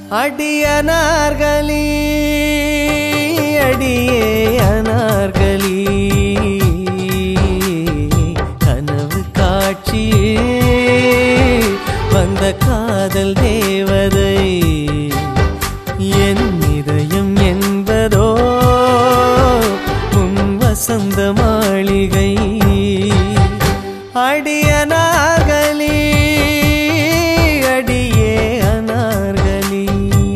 அடியனார்களி அடியே அனார்களி கனவு காட்சியே வந்த காதல் தேவதை என் இதயம் என்பதோ உன் வசந்த மாளிகை அடியனாகலி அடியே அனார்களி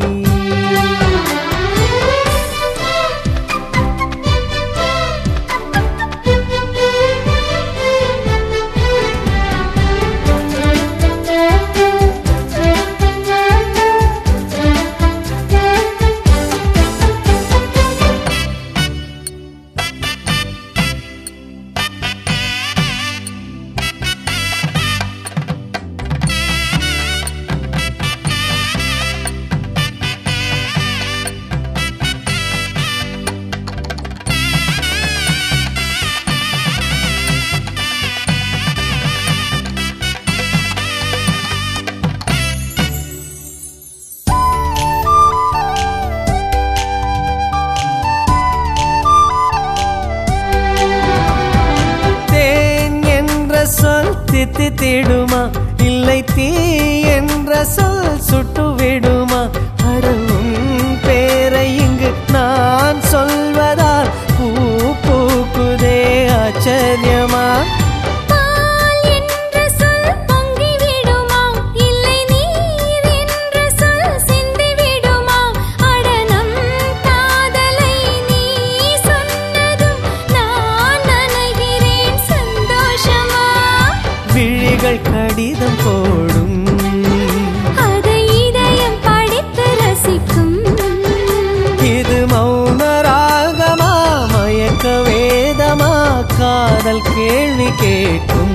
தேன் என்ற சொல் தித்தி தேடுமா இல்லை தீ என்ற சொல் சுட்டு விடுமா அடவும் பேரை இங்கு நான் சொல்வதால் பூ பூக்குதே ஆச்சரியமா பால் என்ற சொல் பொங்கி விடுமா இல்லை நீர் என்ற சொல் சிந்தி விடுமா அடனம் காதலை நீ சொன்னதும் நான் நனைகிறேன் சந்தோஷமா விழிகள் கடிதம் போடும் அதை இதயம் படித்து ரசிக்கும் இது மௌன ராகமா மயக்க வேதமா காதல் கேள்வி கேட்கும்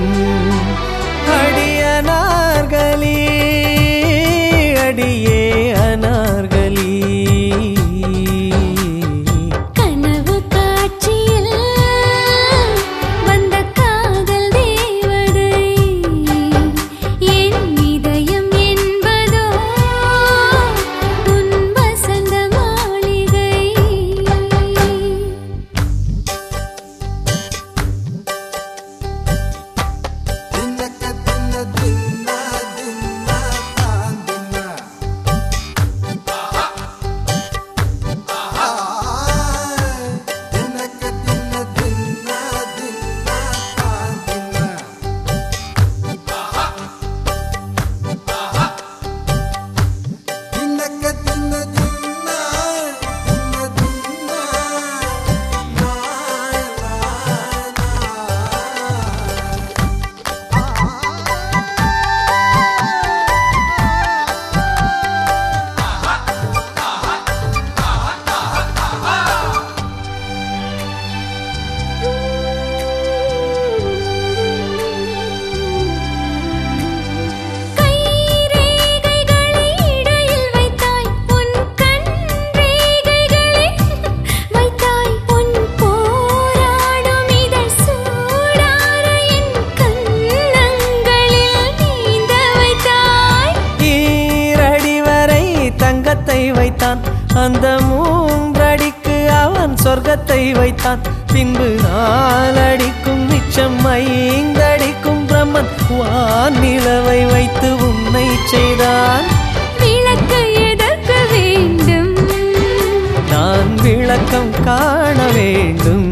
அடியனார்களி அடியே அனார்களி கனவு காட்சியில் வந்த காதல் தேவதை என் இதயம் என்பதோ உன் வசந்த மாளிகை கை ரேகைகளை இடையில் வைத்தாய் உன் கண் ரேகைகளை வைத்தாய் உன் போராடும் இதழ் சூடார என் கண்ணங்களில் நீந்த வைத்தாய் ஈரடி வரை தங்கத்தை வைத்தான் அந்த மூன்றடிக்கு அவன் சொர்க்கத்தை வைத்தான் பின்பு நாலடிக்கும் மிச்சம் ஐந்தடிக்கும் பிரம்மன் வான் நிலவை வைத்து உன்னை செய்தான் விளக்கு எதற்கு வேண்டும் நான் விளக்கம் காண வேண்டும்